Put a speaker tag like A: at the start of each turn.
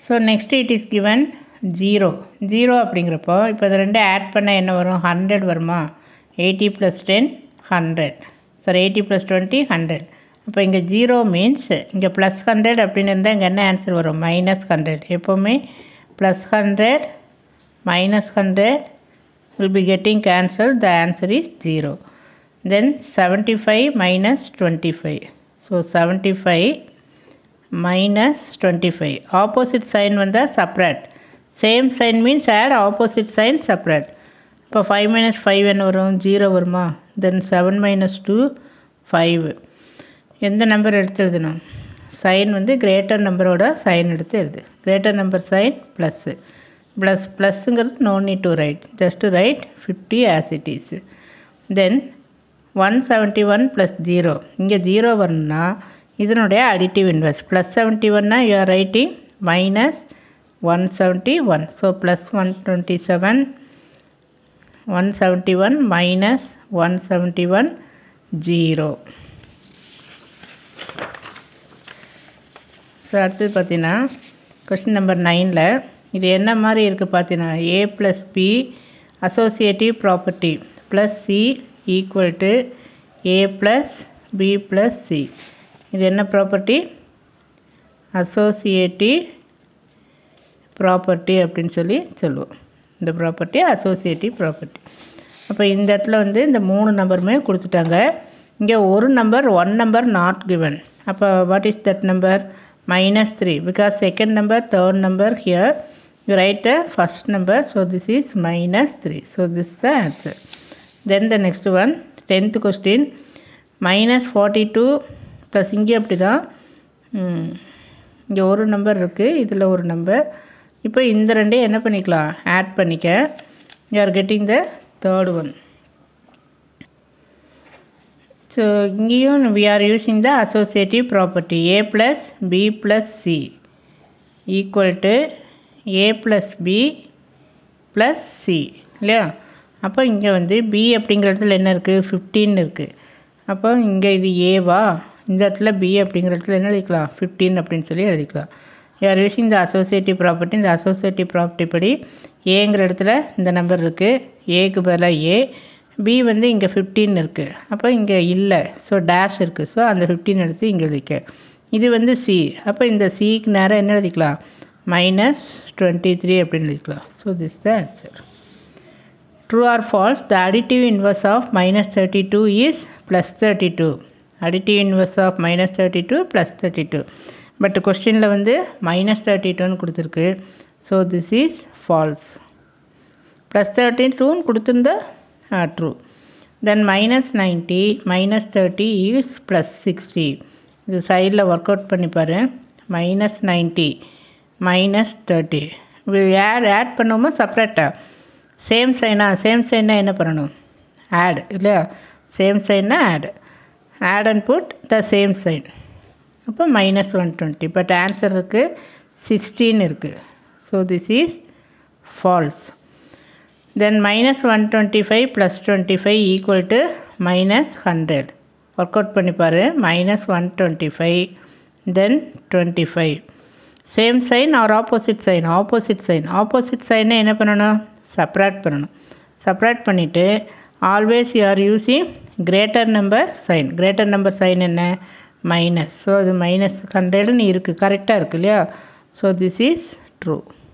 A: so next it is given zero zero அப்படிங்கிறப்போ இப்போ இது ரெண்டு ஆட் பண்ணால் என்ன வரும் ஹண்ட்ரட் வருமா eighty plus ten hundred sir eighty plus twenty hundred அப்போ இங்கே ஜீரோ மீன்ஸ் இங்கே ப்ளஸ் ஹண்ட்ரட் அப்படின்னு இருந்தால் இங்கே என்ன ஆன்சர் வரும் மைனஸ் ஹண்ட்ரட் எப்போவுமே plus hundred minus hundred will be getting cancelled the answer is 0 then 75 minus 25 so 75 minus 25 opposite sign வந்தா separate same sign means add opposite sign separate இப்போ five minus five என்ன வரும் zero வருமா then seven minus two five எந்த number எடுத்து எழுதணும் sign வந்து greater நம்பரோட சைன் எடுத்து எழுது greater number sign plus plus ப்ளஸ்ஸுங்கிறது no need to write just to write fifty as it is then one seventy one plus zero இங்கே zero வரணும்னா இதனுடைய அடிட்டிவ் இன்வெர்ஸ் ப்ளஸ் செவன்ட்டி ஒன்னா you are writing minus one seventy one so plus one twenty seven one seventy one minus one seventy one zero so அடுத்தது பார்த்தீங்கன்னா question number நைனில் இது என்ன மாதிரி இருக்குது பார்த்தீங்கன்னா A plus B associative property plus C equal to A plus B plus C இது என்ன ப்ராப்பர்ட்டி அசோசியேட்டிவ் ப்ராப்பர்ட்டி அப்படின்னு சொல்லி சொல்லுவோம் இந்த ப்ராப்பர்ட்டி அசோசியேட்டிவ் ப்ராப்பர்ட்டி அப்போ இந்த இடத்துல வந்து இந்த மூணு நம்பருமே கொடுத்துட்டாங்க இங்கே ஒரு number one number not given அப்போ what is that number minus 3 because second number third number here you write the first number so this is minus 3 so this is the answer then the next one 10th question minus 42 plus இங்கே அப்படி தான் இங்கே ஒரு number இருக்குது இதில் ஒரு number இப்போ இந்த ரெண்டையும் என்ன பண்ணிக்கலாம் ஆட் பண்ணிக்க you are getting the third one so இங்கேயும் we are using the associative property A plus B plus C equal to A plus B plus C இல்லையா அப்போ இங்கே வந்து பி அப்படிங்கிற இடத்துல என்ன இருக்குது ஃபிஃப்டீன் இருக்குது அப்போ இங்கே இது ஏவா இந்த இடத்துல பி அப்படிங்கிற இடத்துல என்ன எழுதிக்கலாம் ஃபிஃப்டீன் அப்படின்னு சொல்லி எழுதிக்கலாம் யார் யூஸிங் இந்த அசோசியேட்டிவ் ப்ராப்பர்ட்டி இந்த அசோசியேட்டிவ் ப்ராப்பர்ட்டி படி ஏங்கிற இடத்துல இந்த நம்பர் இருக்குது ஏக்கு பதிலாக ஏ பி வந்து இங்கே ஃபிஃப்டீன் இருக்குது அப்போ இங்கே இல்லை ஸோ டேஷ் இருக்குது ஸோ அந்த ஃபிஃப்டீன் எடுத்து இங்கே எழுதிக்க இது வந்து சி அப்போ இந்த சிக்கு நேரம் என்ன எழுதிக்கலாம் மைனஸ் டுவெண்ட்டி த்ரீ அப்படின்னு எழுதிக்கலாம் so this the answer true or false the additive inverse of minus thirty two is plus thirty two additive inverse of minus thirty two plus thirty two but கொஸ்டினில் வந்து minus thirty டூன்னு கொடுத்துருக்கு so this is false plus thirty டூன்னு கொடுத்துருந்தா true then minus ninety minus thirty is plus sixty இது சைடில் work out பண்ணிப்பார் minus ninety minus thirty add add பண்ணுவோமா செப்ரேட்டாக சேம் சைனா சேம் சைனா என்ன பண்ணணும் ஆட் இல்லையா சேம் சைன்னா add add and put the same sign அப்போ minus one twenty but answer இருக்குது சிக்ஸ்டீன் இருக்குது so this is false then minus one twenty five plus twenty five equal to minus hundred work out பண்ணிப்பார் minus one twenty five then twenty five same sign or opposite sign opposite sign opposite சைனை என்ன பண்ணணும் separate பண்ணணும் separate பண்ணிவிட்டு always you are using greater number sign greater number sign என்ன minus so அது minus ஹண்ட்ரட்னு இருக்குது கரெக்டாக இருக்குது இல்லையா ஸோ திஸ் இஸ் ட்ரூ